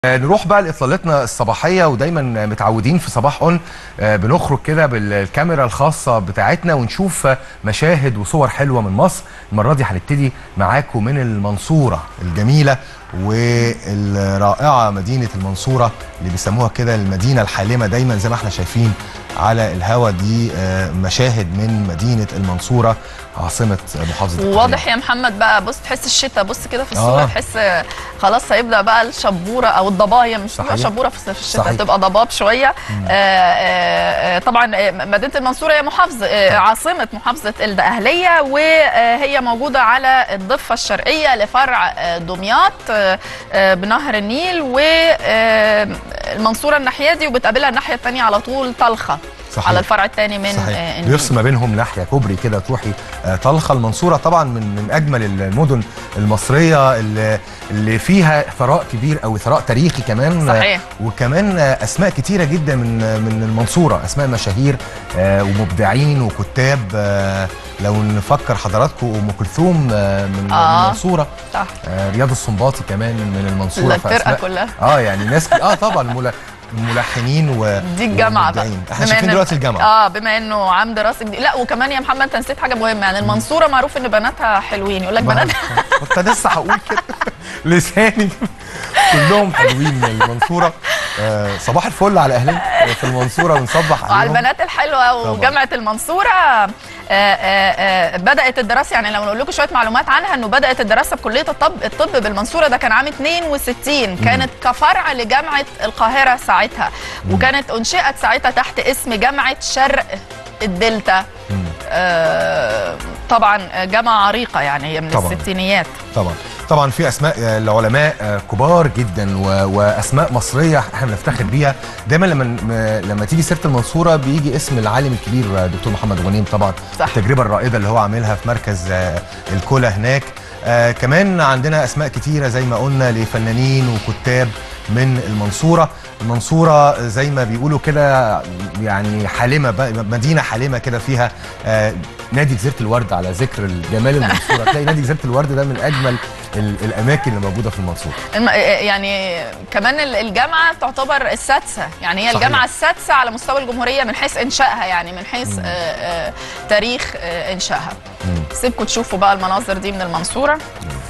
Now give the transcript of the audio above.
نروح بقى لاطلالتنا الصباحيه ودايما متعودين في صباح اون آه، بنخرج كده بالكاميرا الخاصه بتاعتنا ونشوف مشاهد وصور حلوه من مصر المره دي هنبتدي معاكم من المنصوره الجميله والرائعه مدينه المنصوره اللي بيسموها كده المدينه الحالمه دايما زي ما احنا شايفين على الهوا دي آه، مشاهد من مدينه المنصوره عاصمه محافظه وواضح يا محمد بقى بص تحس الشتاء بص كده في الصوره آه. آه. تحس خلاص هيبدا بقى الشبوره او الضبايه مش تبقى صحيح. شبوره في الشتاء صحيح. تبقى ضباب شويه آه آه آه، طبعا آه، مدينه المنصوره هي محافظه آه عاصمه محافظه الدقهليه وهي موجوده على الضفه الشرقيه لفرع آه، دمياط آه، آه، بنهر النيل والمنصوره الناحيه دي وبتقابلها الناحيه الثانيه على طول طلخه صحيح. على الفرع الثاني من صحيح آه، النيل. بيفصل ما بينهم ناحيه كوبري كده تروحي آه، طلخه المنصوره طبعا من من اجمل المدن المصريه اللي, اللي فيها ثراء كبير او ثراء تاريخي كمان آه، صحيح. وكمان آه، اسماء كتيره جدا من آه، من المنصوره اسماء مشاهير آه، ومبدعين وكتاب آه، لو نفكر حضراتكم ام كلثوم آه، من آه. المنصوره صح آه، رياض السنباطي كمان من المنصوره الفرقه فأسماء- كلها اه يعني ناس ك- اه طبعا مل- ملحنين و دي الجامعه بقى ومبدعين. احنا بما شايفين إن- دلوقتي الجامعه اه بما انه عام دراسي جديد لا وكمان يا محمد انت نسيت حاجه مهمه يعني المنصوره معروف ان بناتها حلوين يقول لك ما- بناتها كنت لسه هقول كده لساني كلهم حلوين من المنصوره آه صباح الفل على اهلنا في المنصوره بنصبح وعلى عليهم البنات الحلوه طبعاً. وجامعه المنصوره آه، آه، آه، بدات الدراسه يعني لو نقول لكم شويه معلومات عنها انه بدات الدراسه بكليه الطب الطب بالمنصوره ده كان عام 62 كانت كفرع لجامعه القاهره ساعتها وكانت انشئت ساعتها تحت اسم جامعه شرق الدلتا مم. آه، طبعا جامعه عريقه يعني هي من طبعاً. الستينيات طبعا طبعا في اسماء آه، العلماء آه، كبار جدا و- واسماء مصريه احنا بنفتخر بيها دايما لما م- لما تيجي سيره المنصوره بيجي اسم العالم الكبير آه، دكتور محمد غنيم طبعا صح. التجربه الرائده اللي هو عاملها في مركز آه، الكلى هناك آه كمان عندنا اسماء كتيره زي ما قلنا لفنانين وكتاب من المنصوره المنصوره زي ما بيقولوا كده يعني حالمه بقى- مدينه حالمه كده فيها آه نادي جزيره الورد على ذكر جمال المنصوره تلاقي نادي جزيره الورد ده من اجمل ال- الاماكن اللي موجوده في المنصوره الم- يعني كمان ال- الجامعه تعتبر السادسه يعني هي صحيح. الجامعه السادسه على مستوى الجمهوريه من حيث انشائها يعني من حيث آه، آه، تاريخ آه، انشائها مم. سيبكم تشوفوا بقى المناظر دي من المنصوره مم.